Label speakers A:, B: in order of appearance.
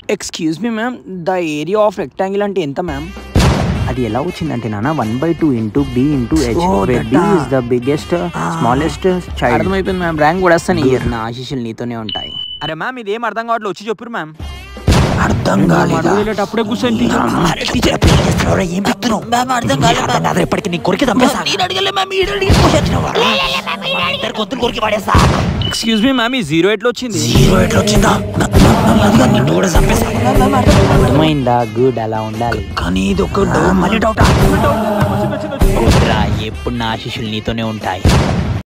A: Excuse me ma'am the area of rectangle అంటే ఎంత ma'am
B: అది ఎలా వచ్చిందంటే నాన్న one by two into B into H
A: Oh,
B: B
A: that,
B: is the biggest smallest child
A: అర్థమైపోయింది ma'am rank కూడా వస్తాను ఇయర్ నా ఆశీస్సులు నీతోనే ఉంటాయి అరే మ్యామ్ ఇది ఏం అర్థం కావట్లేదు వచ్చి చెప్పురు మ్యామ్
C: అర్థం కాలేదా
A: అప్పుడే కూర్చొని
C: అరే టీచర్ ఎప్పుడు ఏం చేస్తున్నావురా? ఏం చెప్తున్నావు మ్యామ్ అర్థం కాలేదు ఎప్పటికీ నీ కొరికి తప్పేసా నేను అడగలే మ్యామ్ ఈడ అడిగి ఇద్దరు గొంతులు కొరికి పడేస్తా
A: ఎక్స్క్యూజ్ మీ మ్యామ్ ఈ జీరో ఎట్లా వచ్చింది
C: జీరో ఎట్లా వచ్చిందా మ్యామ్, మ్యామ్, అదిగా నిన్ను కూడా చంపేస్తా
B: అర్థమైందా గుడ్ అలా ఉండాలి
C: కానీ ఇది ఒక డౌ- మళ్ళీ డౌటా
B: ఎప్పుడు నా ఆశీస్సులు నీతోనే ఉంటాయి